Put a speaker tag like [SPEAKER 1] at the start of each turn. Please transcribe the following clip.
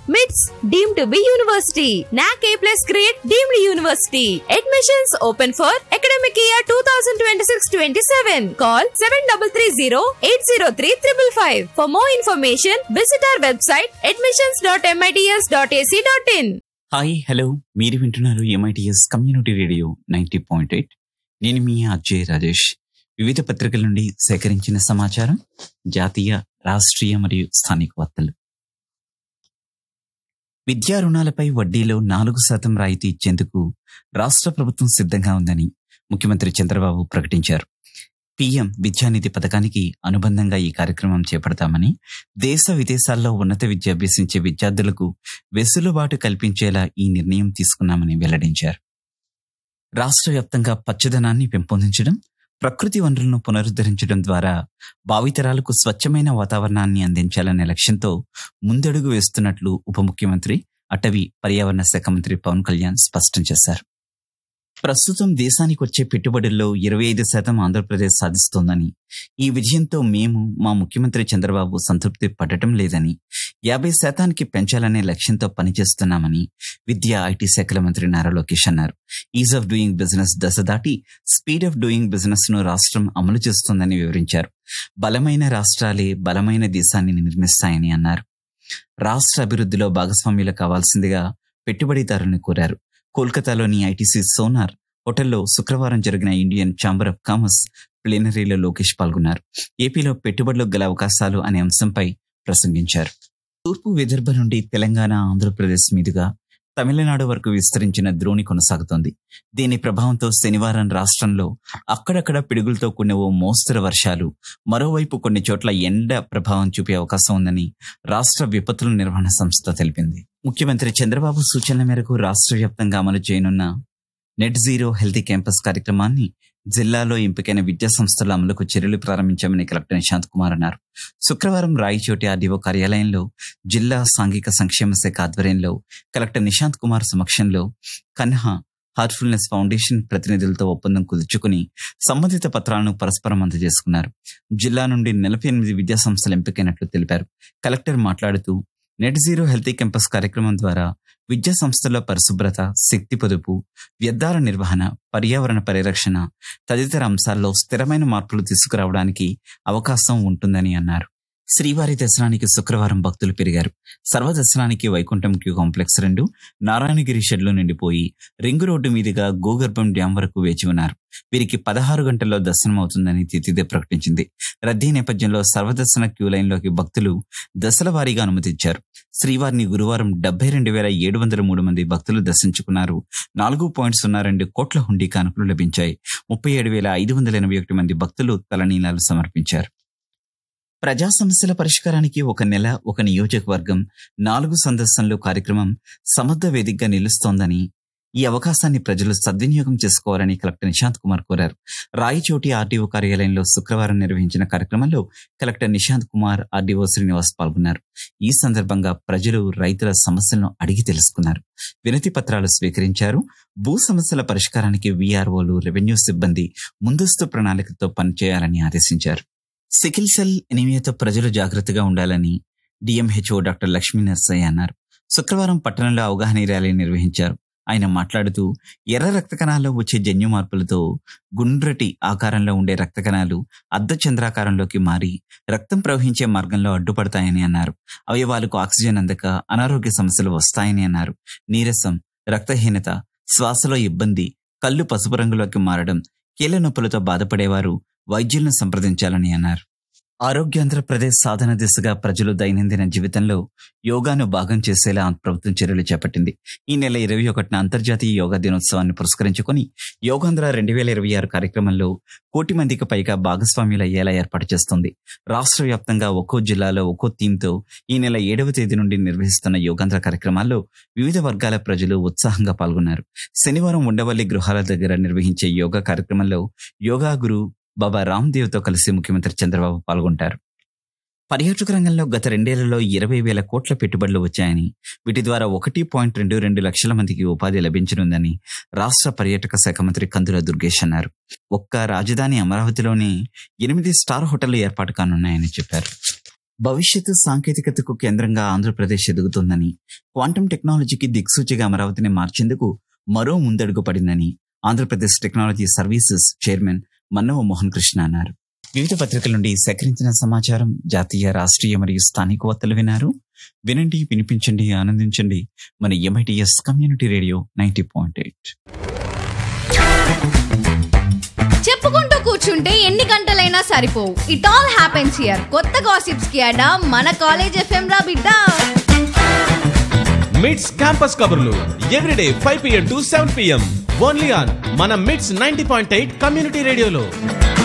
[SPEAKER 1] MITS deemed to be university. NAC A plus grade deemed university. Admissions open for academic year 2026-27. Call 7330-803-555. For more information, visit our website admissions.mits.ac.in.
[SPEAKER 2] Hi hello మీరు వింటున్నారు MITS community radio ninety point eight నేను మీ అజయ్ రాజేష్ వివిధ పత్రికల నుండి సేకరించిన సమాచారం జాతీయ రాష్ట్రీయ మరియు స్థానిక వార్తలు విద్యా రుణాలపై వడ్డీలో నాలుగు శాతం రాయితీ ఇచ్చేందుకు రాష్ట్ర ప్రభుత్వం సిద్ధంగా ఉందని ముఖ్యమంత్రి చంద్రబాబు ప్రకటించారు పీఎం విద్యానిధి పథకానికి అనుబంధంగా ఈ కార్యక్రమం చేపడతామని దేశ విదేశాల్లో ఉన్నత విద్య అభ్యసించే విద్యార్థులకు వెసులుబాటు కల్పించేలా ఈ నిర్ణయం తీసుకున్నామని వెల్లడించారు రాష్ట్ర వ్యాప్తంగా పచ్చదనాన్ని పెంపొందించడం ప్రకృతి వనరులను పునరుద్ధరించడం ద్వారా భావితరాలకు స్వచ్ఛమైన వాతావరణాన్ని అందించాలనే లక్ష్యంతో ముందడుగు వేస్తున్నట్లు ఉప ముఖ్యమంత్రి అటవీ పర్యావరణ శాఖ మంత్రి పవన్ కళ్యాణ్ స్పష్టం చేశారు ప్రస్తుతం దేశానికి వచ్చే పెట్టుబడుల్లో ఇరవై ఐదు శాతం ఆంధ్రప్రదేశ్ సాధిస్తోందని ఈ విజయంతో మేము మా ముఖ్యమంత్రి చంద్రబాబు సంతృప్తి పడటం లేదని యాభై శాతానికి పెంచాలనే లక్ష్యంతో పనిచేస్తున్నామని విద్యా ఐటీ శాఖల మంత్రి నారా లోకేష్ అన్నారు ఈజ్ ఆఫ్ డూయింగ్ బిజినెస్ దశ దాటి స్పీడ్ ఆఫ్ డూయింగ్ బిజినెస్ ను రాష్ట్రం అమలు చేస్తోందని వివరించారు బలమైన రాష్ట్రాలే బలమైన దేశాన్ని నిర్మిస్తాయని అన్నారు రాష్ట్ర అభివృద్ధిలో భాగస్వామ్యులు కావాల్సిందిగా పెట్టుబడిదారులను కోరారు కోల్కతాలోని ఐటీసీ సోనార్ హోటల్లో శుక్రవారం జరిగిన ఇండియన్ ఛాంబర్ ఆఫ్ కామర్స్ ప్లేనరీలో లోకేష్ పాల్గొన్నారు ఏపీలో పెట్టుబడులకు గల అవకాశాలు అనే అంశంపై ప్రసంగించారు తూర్పు విదర్భ నుండి తెలంగాణ ఆంధ్రప్రదేశ్ మీదుగా తమిళనాడు వరకు విస్తరించిన ద్రోణి కొనసాగుతోంది దీని ప్రభావంతో శనివారం రాష్ట్రంలో అక్కడక్కడ పిడుగులతో కూడిన ఓ మోస్తరు వర్షాలు మరోవైపు కొన్ని చోట్ల ఎండ ప్రభావం చూపే అవకాశం ఉందని రాష్ట్ర విపత్తుల నిర్వహణ సంస్థ తెలిపింది ముఖ్యమంత్రి చంద్రబాబు సూచనల మేరకు రాష్ట్ర వ్యాప్తంగా అమలు చేయనున్న నెట్ జీరో హెల్తీ క్యాంపస్ కార్యక్రమాన్ని జిల్లాలో ఎంపికైన విద్యా సంస్థల అమలుకు చర్యలు ప్రారంభించామని కలెక్టర్ నిశాంత్ కుమార్ అన్నారు శుక్రవారం రాయచోటి ఆర్డీఓ కార్యాలయంలో జిల్లా సాంఘిక సంక్షేమ శాఖ ఆధ్వర్యంలో కలెక్టర్ నిశాంత్ కుమార్ సమక్షంలో కన్హా హార్ట్ఫుల్నెస్ ఫౌండేషన్ ప్రతినిధులతో ఒప్పందం కుదుర్చుకుని సంబంధిత పత్రాలను పరస్పరం అందజేసుకున్నారు జిల్లా నుండి నలభై ఎనిమిది విద్యా సంస్థలు ఎంపికైనట్లు తెలిపారు కలెక్టర్ మాట్లాడుతూ నెట్ జీరో హెల్తీ క్యాంపస్ కార్యక్రమం ద్వారా విద్యా సంస్థల్లో పరిశుభ్రత శక్తి పొదుపు వ్యర్థాల నిర్వహణ పర్యావరణ పరిరక్షణ తదితర అంశాల్లో స్థిరమైన మార్పులు తీసుకురావడానికి అవకాశం ఉంటుందని అన్నారు శ్రీవారి దర్శనానికి శుక్రవారం భక్తులు పెరిగారు సర్వదర్శనానికి వైకుంఠం క్యూ కాంప్లెక్స్ రెండు నారాయణగిరి షెడ్లు నిండిపోయి రింగు రోడ్డు మీదుగా గోగర్భం డ్యాం వరకు వేచి ఉన్నారు వీరికి పదహారు గంటల్లో దర్శనం అవుతుందని తితిదే ప్రకటించింది రద్దీ నేపథ్యంలో సర్వదర్శన క్యూ లైన్లోకి భక్తులు దశల వారీగా అనుమతించారు శ్రీవారిని గురువారం డెబ్బై రెండు వేల ఏడు వందల మూడు మంది భక్తులు దర్శించుకున్నారు నాలుగు పాయింట్ సున్నా రెండు కోట్ల హుండీ కానుకలు లభించాయి ముప్పై ఏడు వేల ఐదు వందల ఎనభై ఒకటి మంది భక్తులు తలనీలాలు సమర్పించారు ప్రజా సమస్యల పరిష్కారానికి ఒక నెల ఒక నియోజకవర్గం నాలుగు సందర్శనలు కార్యక్రమం సమర్థ వేదికగా నిలుస్తోందని ఈ అవకాశాన్ని ప్రజలు సద్వినియోగం చేసుకోవాలని కలెక్టర్ నిశాంత్ కుమార్ కోరారు రాయచోటి ఆర్డీఓ కార్యాలయంలో శుక్రవారం నిర్వహించిన కార్యక్రమంలో కలెక్టర్ నిశాంత్ కుమార్ ఆర్డీఓ శ్రీనివాస్ పాల్గొన్నారు ఈ సందర్భంగా ప్రజలు రైతుల సమస్యలను అడిగి తెలుసుకున్నారు వినతి పత్రాలు స్వీకరించారు భూ సమస్యల పరిష్కారానికి వీఆర్ఓలు రెవెన్యూ సిబ్బంది ముందస్తు ప్రణాళికతో పనిచేయాలని ఆదేశించారు సికిల్ సెల్ ఎనిమియాతో ప్రజలు జాగ్రత్తగా ఉండాలని డిఎంహెచ్ఓ డాక్టర్ లక్ష్మీ నర్సయ్య అన్నారు శుక్రవారం పట్టణంలో అవగాహన ర్యాలీ నిర్వహించారు ఆయన మాట్లాడుతూ ఎర్ర రక్త కణాల్లో వచ్చే జన్యు మార్పులతో గుండ్రటి ఆకారంలో ఉండే రక్త కణాలు అర్ధచంద్రాకారంలోకి మారి రక్తం ప్రవహించే మార్గంలో అడ్డుపడతాయని అన్నారు అవయవాలకు ఆక్సిజన్ అందక అనారోగ్య సమస్యలు వస్తాయని అన్నారు నీరసం రక్తహీనత శ్వాసలో ఇబ్బంది కళ్ళు పసుపు రంగులోకి మారడం కీళ్ల నొప్పులతో బాధపడేవారు వైద్యులను సంప్రదించాలని అన్నారు ఆరోగ్యాంధ్రప్రదేశ్ సాధన దిశగా ప్రజలు దైనందిన జీవితంలో యోగాను భాగం చేసేలా ప్రభుత్వం చర్యలు చేపట్టింది ఈ నెల ఇరవై ఒకటిన అంతర్జాతీయ యోగా దినోత్సవాన్ని పురస్కరించుకొని యోగాంధ్ర రెండు వేల ఇరవై ఆరు కార్యక్రమంలో కోటి మందికి పైగా భాగస్వామ్యులు అయ్యేలా ఏర్పాటు చేస్తుంది రాష్ట్ర వ్యాప్తంగా ఒక్కో జిల్లాలో ఒక్కో థీమ్తో ఈ నెల ఏడవ తేదీ నుండి నిర్వహిస్తున్న యోగాంధ్ర కార్యక్రమాల్లో వివిధ వర్గాల ప్రజలు ఉత్సాహంగా పాల్గొన్నారు శనివారం ఉండవల్లి గృహాల దగ్గర నిర్వహించే యోగా కార్యక్రమంలో యోగా గురు బాబా రామ్దేవ్తో కలిసి ముఖ్యమంత్రి చంద్రబాబు పాల్గొంటారు పర్యాటక రంగంలో గత రెండేళ్లలో ఇరవై వేల కోట్ల పెట్టుబడులు వచ్చాయని వీటి ద్వారా ఒకటి పాయింట్ రెండు రెండు లక్షల మందికి ఉపాధి లభించనుందని రాష్ట్ర పర్యాటక శాఖ మంత్రి కందుల దుర్గేష్ అన్నారు ఒక్క రాజధాని అమరావతిలోనే ఎనిమిది స్టార్ హోటళ్లు ఏర్పాటు కానున్నాయని చెప్పారు భవిష్యత్తు సాంకేతికతకు కేంద్రంగా ఆంధ్రప్రదేశ్ ఎదుగుతోందని క్వాంటం టెక్నాలజీకి దిక్సూచిగా అమరావతిని మార్చేందుకు మరో ముందడుగు పడిందని Andhra Pradesh technology services chairman Mannava Mohan Krishna అన్నారు వివిధ పత్రికల నుండి సేకరించిన సమాచారం జాతీయ రాష్ట్రీయ మరియు స్థానిక వార్తలు వినారు వినండి వినిపించండి ఆనందించండి మన MITS community radio ninety point eight
[SPEAKER 3] చెప్పుకుంటూ కూర్చుంటే ఎన్ని గంటలైనా సరిపోవు ఇట్ ఆల్ హ్యాపెన్స్ హియర్ కొత్త గాసిప్స్ కి అడా మన కాలేజ్ ఎఫ్ఎం రా బిడ్డ
[SPEAKER 4] మిడ్స్ క్యాంపస్ కబుర్లు everyday five PM to seven PM only on మన MITS ninety point eight community రేడియోలో